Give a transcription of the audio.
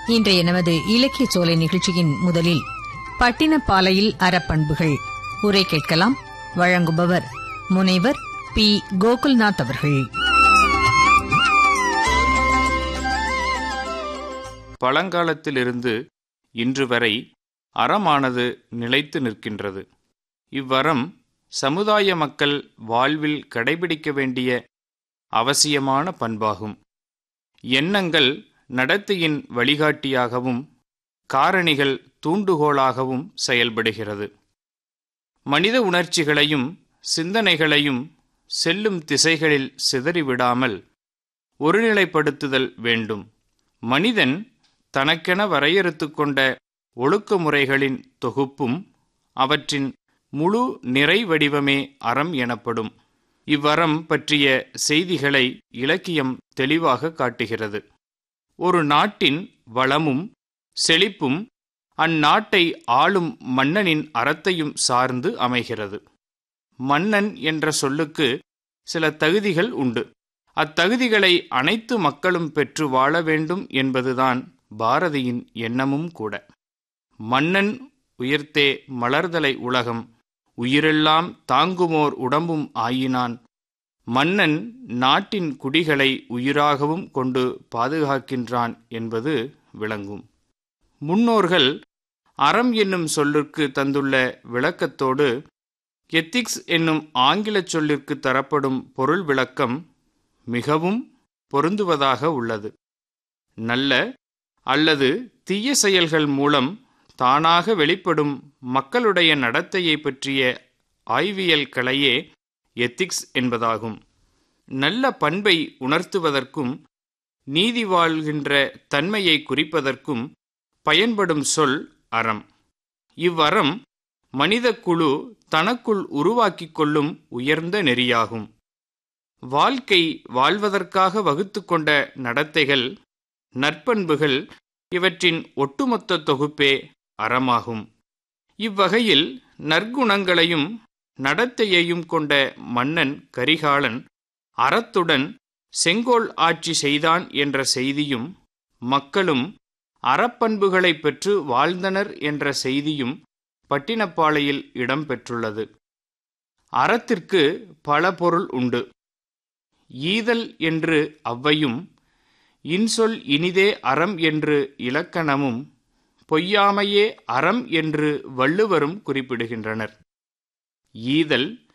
இன்றைய நமது இலக்கிய சோலை நிகழ்ச்சியின் முதலில் பட்டினப்பாலையில் அறப்பண்புகள் உரை கேட்கலாம் வழங்குபவர் முனைவர் பி கோகுல்நாத் அவர்கள் பழங்காலத்திலிருந்து இன்று வரை அறமானது நிலைத்து நிற்கின்றது இவ்வறம் சமுதாய மக்கள் வாழ்வில் கடைபிடிக்க வேண்டிய அவசியமான பண்பாகும் எண்ணங்கள் நடத்தையின் வழிகாட்டியாகவும் காரணிகள் தூண்டுகோலாகவும் செயல்படுகிறது மனித உணர்ச்சிகளையும் சிந்தனைகளையும் செல்லும் திசைகளில் சிதறிவிடாமல் ஒருநிலைப்படுத்துதல் வேண்டும் மனிதன் தனக்கென வரையறுத்துக் கொண்ட ஒழுக்கமுறைகளின் தொகுப்பும் அவற்றின் முழு நிறை வடிவமே அறம் எனப்படும் இவ்வறம் பற்றிய செய்திகளை இலக்கியம் தெளிவாக காட்டுகிறது ஒரு நாட்டின் வளமும் செழிப்பும் அந்நாட்டை ஆளும் மன்னனின் அறத்தையும் சார்ந்து அமைகிறது மன்னன் என்ற சொல்லுக்கு சில தகுதிகள் உண்டு அத்தகுதிகளை அனைத்து மக்களும் பெற்று வாழ வேண்டும் என்பதுதான் பாரதியின் எண்ணமும் கூட மன்னன் உயிர்த்தே மலர்தலை உலகம் உயிரெல்லாம் தாங்குமோர் உடம்பும் ஆயினான் மன்னன் நாட்டின் குடிகளை உயிராகவும் கொண்டு பாதுகாக்கின்றான் என்பது விளங்கும் முன்னோர்கள் அறம் என்னும் சொல்லிற்கு தந்துள்ள விளக்கத்தோடு எத்திக்ஸ் என்னும் ஆங்கிலச் சொல்லிற்கு தரப்படும் பொருள் விளக்கம் மிகவும் பொருந்துவதாக உள்ளது நல்ல அல்லது தீய செயல்கள் மூலம் தானாக வெளிப்படும் மக்களுடைய நடத்தையை பற்றிய ஆய்வியல் கலையே எத்திக்ஸ் என்பதாகும் நல்ல பண்பை உணர்த்துவதற்கும் நீதி வாழ்கின்ற தன்மையை குறிப்பதற்கும் பயன்படும் சொல் அறம் இவ்வறம் மனித குழு தனக்குள் உருவாக்கிக் கொள்ளும் உயர்ந்த நெறியாகும் வாழ்க்கை வாழ்வதற்காக வகுத்து கொண்ட நடத்தைகள் நற்பண்புகள் இவற்றின் ஒட்டுமொத்த தொகுப்பே அறமாகும் இவ்வகையில் நற்குணங்களையும் நடத்தையையும் கொண்ட மன்னன் கரிகாலன் அறத்துடன் செங்கோல் ஆட்சி செய்தான் என்ற செய்தியும் மக்களும் அறப்பண்புகளை பெற்று வாழ்ந்தனர் என்ற செய்தியும் பட்டினப்பாளையில் இடம்பெற்றுள்ளது அறத்திற்கு பல பொருள் உண்டு ஈதல் என்று அவ்வையும் இன்சொல் இனிதே அறம் என்று இலக்கணமும் பொய்யாமையே அறம் என்று வள்ளுவரும் குறிப்பிடுகின்றனர் ஈதல்